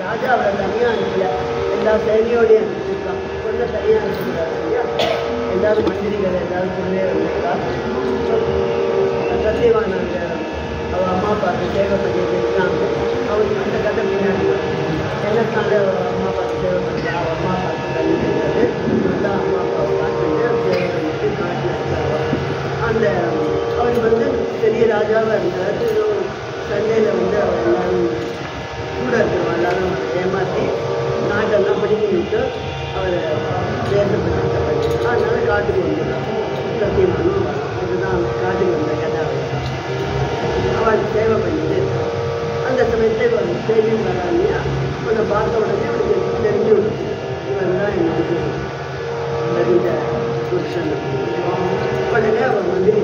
ராஜா அவரை தனியாக அனுப்பல எல்லா சேனையோடையும் அனுப்பிச்சிருக்கான் கொஞ்சம் தனியாக அனுப்பிச்சிருக்காரு இல்லையா எல்லாரும் மந்திரிகள் எல்லாரும் சொல்லவே வந்திருக்கா சத்தியவான் அங்க அவ அம்மா அப்பாவுக்கு சேவை பண்ணிட்டு இருக்காங்க அவருக்கு அந்த கதை பின்னாடி வரும். எனக்காக அவ அம்மா அப்பாவுக்கு சேவை பண்ணுறா அவ அம்மா அப்பாவுக்கு தள்ளி கிடையாது அதான் அம்மா அப்பாவை பார்த்துட்டு சேவை பண்ணிட்டு காட்டில் இருக்காங்க அந்த அவர் வந்து பெரிய ராஜாவாக இருந்தார் ஏதோ சண்டையில் வந்து அவர் எல்லாரும் கூட இருக்கிறவங்க எல்லாரும் ஏமாற்றி நாட்டெல்லாம் பிடிங்கி விட்டு அவர் தேசப்பட்டு அதனால காட்டுக்கு வந்துடுறான் சத்தியமானும் இதுதான் காட்டுக்கு வந்த கதை அவள் சேவை பண்ணிட்டு அந்த சமயத்தில் இவன் தேவியும் வரா இல்லையா உன்னை பார்த்த உடனே அவனுக்கு தெரிஞ்சு விடுச்சு இவன் தான் எனக்கு தெரிந்த புருஷன் உடனே அவன் மந்திரி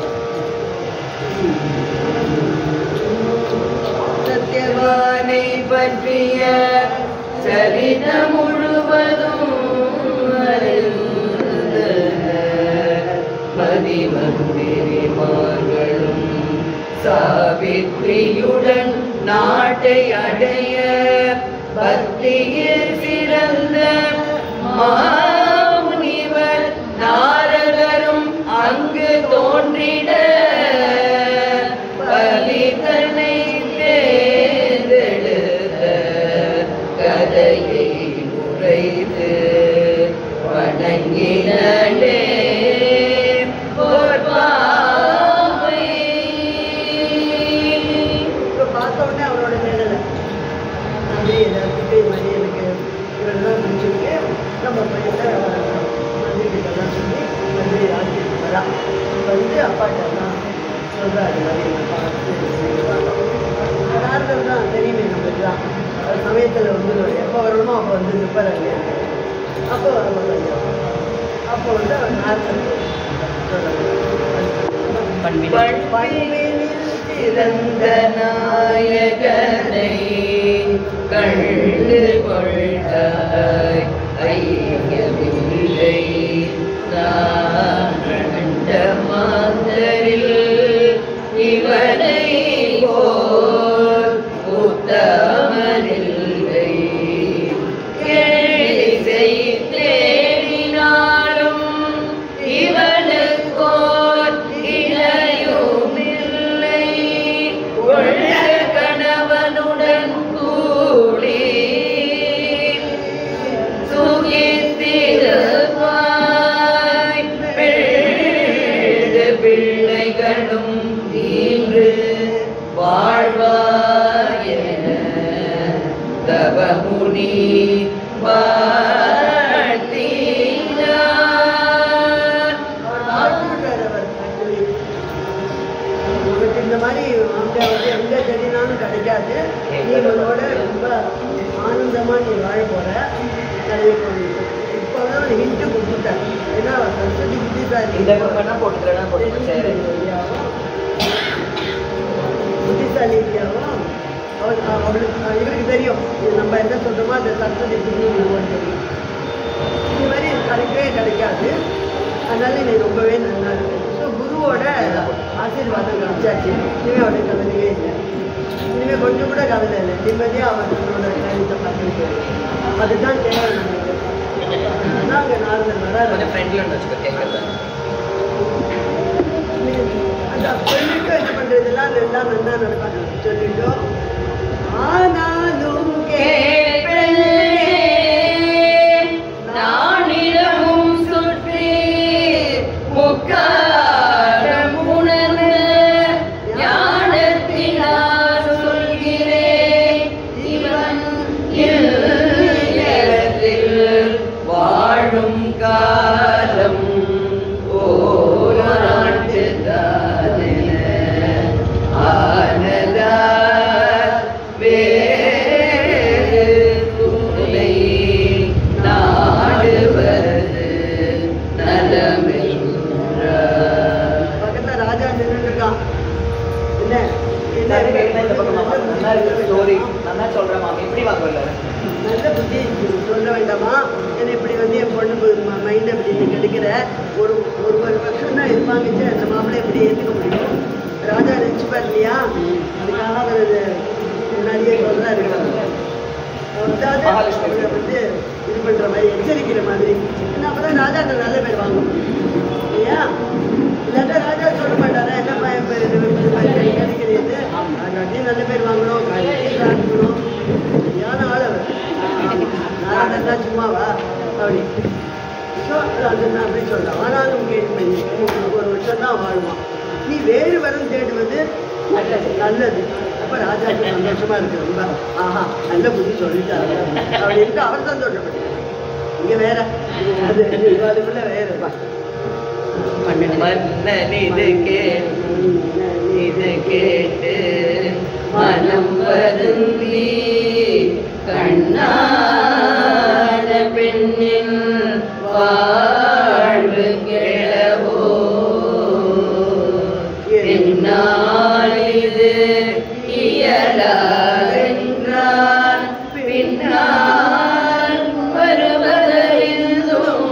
சத்யவானை பற்றிய சரிதம் முழுவதும் மதிமந்திரிமார்களும் சாவித்ரியுடன் நாட்டை அடைய பக்தியில் சிறந்த மாமுனிவர் நாரதரும் அங்கு தோன்றிட பலிதனை தேர்ந்தெடுத்த கதையை உரைத்து வணங்கினே பொற்பாவை. இப்போ பார்த்த உடனே அவரோட நிழலை நன்றி எல்லாத்துக்கும் இது மாதிரி எனக்கு இவரெல்லாம் முடிச்சிருக்கு நம்ம பையனை மந்திரி கிட்டலாம் சொல்லி மந்திரி ராஜ்யத்துக்கு வரா வந்து அப்பாட்டெல்லாம் சொல்கிறாரு மாதிரி நாரதர் தான் தெரியுமே நம்மளுக்கு தான் அவர் சமயத்தில் வந்து எப்போ வரணுமோ அப்போ வந்து நிற்பார் இல்லையா அப்போ வருவாங்க அப்போ வந்து அவர் நாரதர் பண்பினில் சிறந்த நாயகனை கண்டு கொள்ளாய் ஐயமில்லை நான் கண்ட மாந்தரில் இவனை போல் உத்தமனில்லை கேலி செய்தேடினாலும் இவனுக்கோர் இணையுமில்லை கொள்ள கணவனுடன் கூடி சுகித்திருப்பாய் பிள்ளை பிள்ளைகளும் தீன்று வாழ்வார் என தவமுனி வாழ்த்தினார் ஆட்சிக்காரர் அவர் actually. உனக்கு இந்த மாதிரி மாமியார் வந்து எந்த செடினாலும் கிடைக்காது நீ உன்னோட ரொம்ப ஆனந்தமா நீ வாழ போற நிறைய இப்போதான் ஒரு ஹிண்ட் கொடுத்துட்டேன் ஏன்னா அவர் சரஸ்வதி புத்திசாலி இந்த வேணா போட்டுக்கிறேன்னா போட்டுக்கிறேன் சரி இந்தியாவும் புத்திசாலி இந்தியாவும் அவர் அவளுக்கு இவருக்கு தெரியும் இது நம்ம என்ன சொல்றோமோ அந்த சரஸ்வதி புத்தி உங்களுக்கு தெரியும் இந்த மாதிரி கிடைக்கவே கிடைக்காது அதனால நீ ரொம்பவே நல்லா இருக்கு ஸோ குருவோட ஆசீர்வாதம் கிடைச்சாச்சு இனிமே அவனுக்கு கவலையே இல்லை இனிமே கொஞ்சம் கூட கவலை இல்லை நிம்மதியாக அவனோட காரியத்தை பார்த்துட்டு அதுதான் தேவை நமக்கு அதான் அங்கே நாரதர் வர கொஞ்சம் ஃப்ரெண்ட்ல வச்சுக்கோ கேட்கறது அந்த சொல்லிட்டு என்ன பண்றதெல்லாம் எல்லாம் நல்லா நடக்கும் சொல்லிட்டோம் ஆனாலும் கேட்பெல்லே நானிடமும் சுற்றி முக்காலம் உணர்ந்த ஞானத்தினால் சொல்கிறேன் இவன் இல்லறத்தில் வாழும் காலம் ஓராண்டு தானென ஆனதால் வேறு துணை நாடுவது நலமென்றார். பக்கத்துல ராஜா நின்றுட்டு இருக்கான் என்ன என்ன இந்த பக்கம் மாமா. நல்லா இருக்கு ஸ்டோரி நல்லா சொல்றேன் மாமா எப்படி வாங்க வரல நல்ல புத்தி சொல்ல வேண்டாமா ஏன்னா இப்படி வந்து என் பொண்ணு மைண்ட் அப்படி நீ கெடுக்கிற ஒரு ஒரு ஒரு வருஷம் தான் இருப்பாங்கச்சு அந்த மாப்பிள்ளை எப்படி ஏற்றுக்க முடியும் ராஜா நினச்சிப்பார் இல்லையா அதுக்காக அவர் இது முன்னாடியே சொல்றாரு சொல்ற ஆனாலும் கேள்வி ஒரு வருஷம் தான் வாழ்வான் நீ வேறு வரம் தேடுவது நல்லது நல்லது அப்ப ராஜாக்கு சந்தோஷமா இருக்கு ரொம்ப ஆஹா நல்ல புத்தி சொல்லிட்டாரு அப்படின்ட்டு அவர் சந்தோஷப்பட்டார் இங்க வேற அது அதுக்குள்ள வேற மன்னன் இது கேட்டு இது கேட்டு மனம் வருந்தி கண்ணான பெண்ணின் வாழ்வு கிழவோ என்னால் இது இயலாதென்றான் பின்னால் வருவதறிந்தும்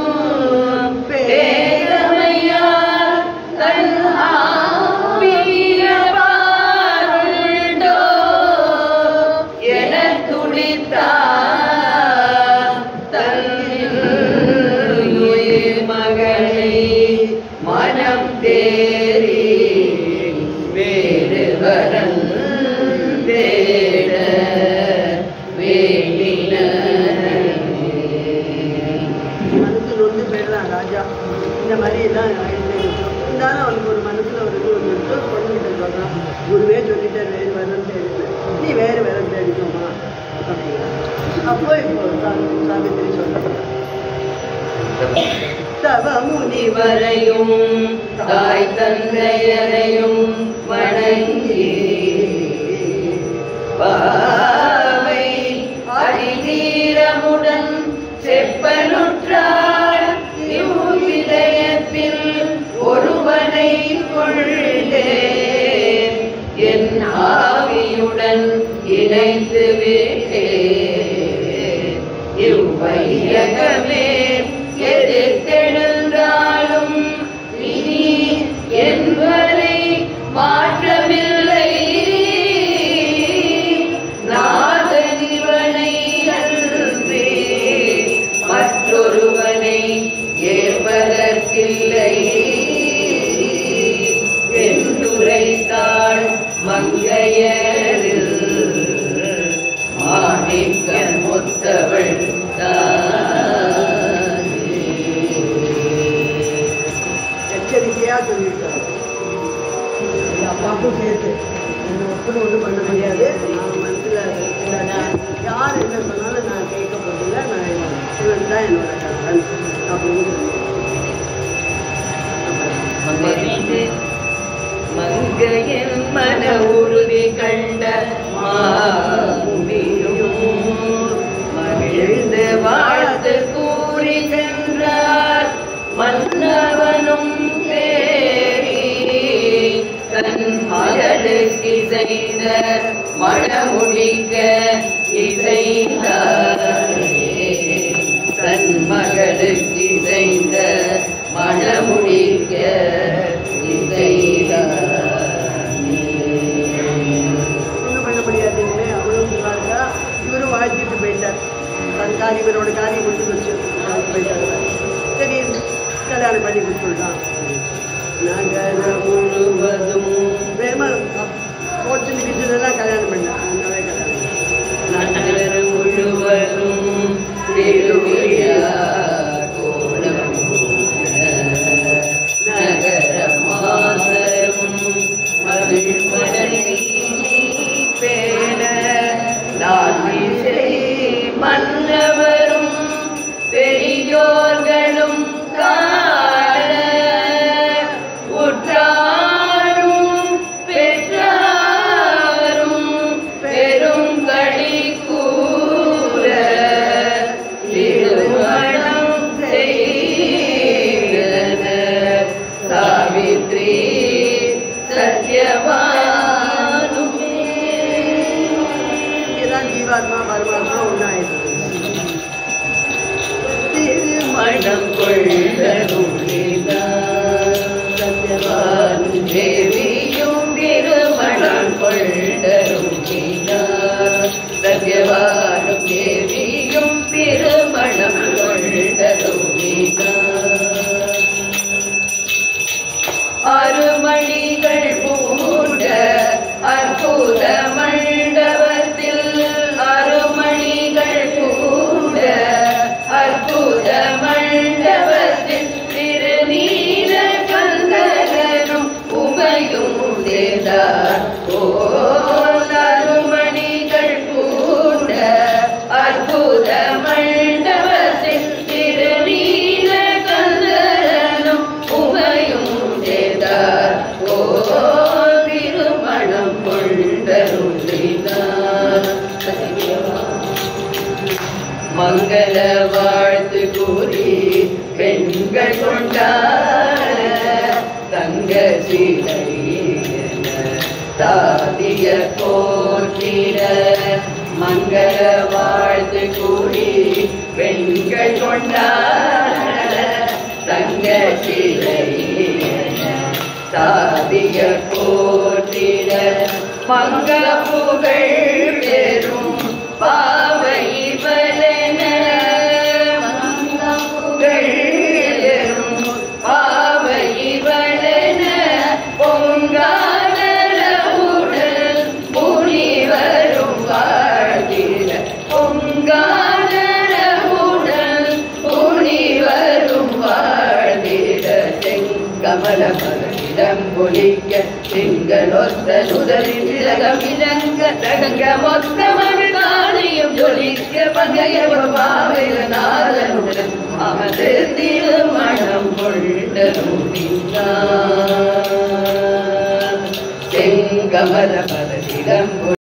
பேரமையால் தன் ஆவிய பாருண்டோ என துடித்தார் தன் உயிர் மகளை மனம் தேறி வேறு வரம் தேட வேண்டின மனசு நொந்து போயிடலாம் ராஜா இந்த மாதிரி எல்லாம் ஆயிடுச்சு இருந்தாலும் அவனுக்கு ஒரு மனசுல ஒரு இது வந்துட்டு பொண்ணுகிட்ட சொல்றான் குருவே சொல்லிட்டார் வேறு வரம் தேடுது நீ வேறு வரம் தேடிக்கோமா அப்படிங்கிறான் அப்போ இப்போ சா- சாவித்திரி சொல்றாங்க தவ முனி வரையும் தாய் தந்தையரையும் வணங்கி பாவை அதிதீரமுடன் செப்பனுற்றாள் இவ்விதயத்தில் ஒருவனை கொள்ளே என் ஆவியுடன் இணைத்து விட்டே இவ்வையகமே எதிர்த்தெழுந்தாலும் இனி என்பதை மாற்றமில்லை நாதனிவனை அன்றி மற்றொருவனை ஏற்பதற்கில்லை என்றுரைத்தாள் மங்கையரில் மாணிக்க முத்தவள் எச்சரிக்கையா சொல்லியிருக்காங்க எங்க அப்பாவுக்கும் சேர்த்து என்ன ஒப்புன்னு ஒன்றும் பண்ண முடியாது நான் மனசுல நான் யார் என்ன சொன்னாலும் நான் கேட்க போதில்லை நான் இவன் தான் என்னோட கடன் அப்படின்னு சொல்லி மகிழ்ந்து மங்கையின் மன உறுதி கண்ட மாமுடியும் மகிழ்ந்து வாழ்த்து கூறி சென்றார் மன்னவனும் தேறி தன் மகளுக்கு இசைந்த மணமுடிக்க இசைந்தாரே தன் மகளுக்கு இசைந்த மணமுடிக்க ஒன்றும் பண்ண முடியாதுன்னு அவளும் சொன்னாங்க இவரும் வாழ்த்திட்டு போயிட்டார் தன் காரி இவரோட காரியம் முடிஞ்சு வச்சு போயிட்டாங்க சரி கல்யாணம் பண்ணி கொடுத்துடலாம் நகர முழுவதும் வேமா போச்சு கிச்சனெல்லாம் கல்யாணம் பண்ணேன் அண்ணாவே கல்யாணம் நகர் முழுவதும் திருவிழா கோலம் நகர மாதரும் மகிழ்மடை பேண நாட்டிசை மன்னவரும் பெரியோர்களும் காண உற்றாரும் பெற்றாரும் பெரும் களி கூற திருமணம் செய்தன சாவித்ரி சத்யவானுமே இங்கேதான் ஜீவாத்மா பரமாத்மா ஒன்றாயிடுது திருமணம் கொள்ளருளினார் தேவியும் திருமணம் கொள்ளருளினார் சத்யவானும் தேவியும் திருமணம் கொள்ளருளினார் அருமணிகள் பூண்ட அற்புத மண்டபத்தில் அருமணிகள் பூண்ட அற்புத மண்டபத்தில் மங்கள வாழ்த்து கூறி பெண்கள் கொண்டாட தங்க சீலை தாதிய போற்றிட மங்கள வாழ்த்து கூறி பெண்கள் கொண்டாட தங்க சீலை சாதிய போற்றிட மங்க புகழ் பெறும் பாவை வலன மங்க புகழ் பெறும் பாவை வலன பொங்கானரவுடன் முனிவரும் வாழ்கிற பொங்கானரவுடன் முனிவரும் வாழ்கிற செங்கமல மகளிடம் ஒலிக்க திங்களொத்த நுதலில் திலகம் இலங்க தடங்க மொத்த மகிழ்வானையும் ஜொலிக்க பங்கைய பாவையில நாதனுடன் அமது திருமணம் கொண்ட செங்கமல மகளிடம்